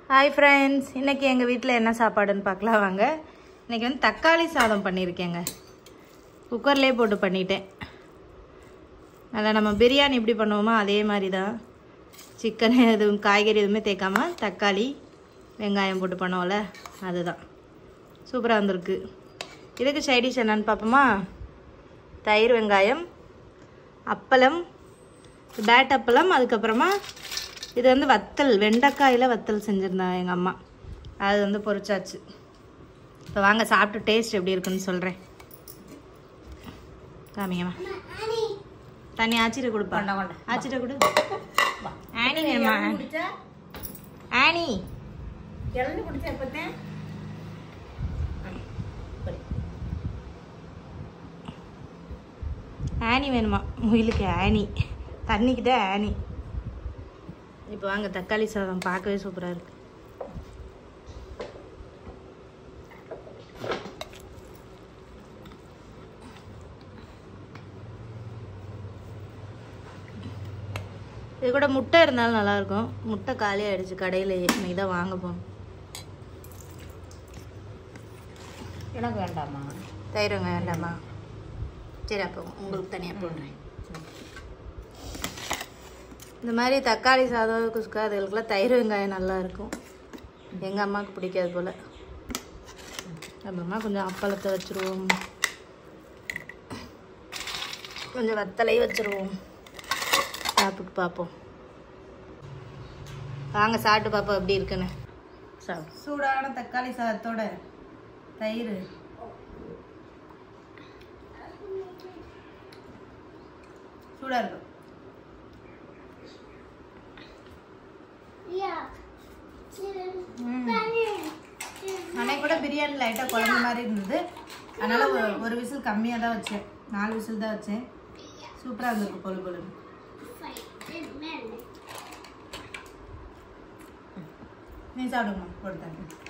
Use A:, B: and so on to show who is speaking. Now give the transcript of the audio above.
A: hi friends இன்னைக்கு எங்கள் வீட்டில் என்ன சாப்பாடுன்னு பார்க்கலாம் வாங்க இன்னைக்கு வந்து தக்காளி சாதம் பண்ணியிருக்கேங்க குக்கர்லேயே போட்டு பண்ணிட்டேன் நல்லா நம்ம பிரியாணி எப்படி பண்ணுவோமோ அதே மாதிரி தான் சிக்கன் எதுவும் காய்கறி எதுவுமே தேய்க்காம தக்காளி வெங்காயம் போட்டு பண்ணுவோம்ல அதுதான் சூப்பராக வந்திருக்கு இதுக்கு சைடிஷ் என்னன்னு பார்ப்போமா தயிர் வெங்காயம் அப்பளம் பேட் அப்பளம் அதுக்கப்புறமா இது வந்து வத்தல் வெண்டைக்காயில் வத்தல் செஞ்சுருந்தாங்க எங்கள் அம்மா அது வந்து பொரிச்சாச்சு இப்போ வாங்க சாப்பிட்டு டேஸ்ட் எப்படி இருக்குன்னு சொல்கிறேன் காமிங்கம்மா தண்ணி ஆச்சிட்டு கொடுப்பா ஆச்சிட்ட கொடு ஆனி வேணுமா ஆனி
B: கிளம்பி குடிச்சா எப்பத்தேன்
A: ஆனி வேணுமா முயலுக்கு ஆனி தண்ணிக்கிட்ட ஆனி இப்போ வாங்க தக்காளி சாதம் பார்க்கவே சூப்பராக இருக்கு இது கூட முட்டை இருந்தாலும் நல்லாயிருக்கும் முட்டை காலி ஆயிடுச்சு கடையிலேயே இன்னைக்கு தான் வாங்க போகணும்
B: எனக்கு வேண்டாமா
A: தயிர் வெங்காயம் வேண்டாமா சரி அப்போ உங்களுக்கு தனியாக போடுறேன் இந்த மாதிரி தக்காளி சாதம் குஸ்கா அதுகளுக்குலாம் தயிர் வெங்காயம் நல்லா இருக்கும் எங்கள் அம்மாவுக்கு பிடிக்காது போல் அப்புறமா கொஞ்சம் அப்பளத்தை வச்சுருவோம் கொஞ்சம் வத்தலையும் வச்சுருவோம் சாப்பிட்டு பார்ப்போம் வாங்க சாப்பிட்டு பார்ப்போம் எப்படி இருக்குன்னு சூடான தக்காளி சாதத்தோட தயிர் சூடாக இருக்கும் அன்னைக்கு கூட பிரியாணி லைட்டாக குழம்பு மாதிரி இருந்தது அதனால் ஒரு ஒரு விசில் கம்மியாக தான் வச்சேன் நாலு விசில் தான் வச்சேன் சூப்பராக இருந்திருக்கு பொழு பொழுது நீ சாப்பிடுமா போட்டு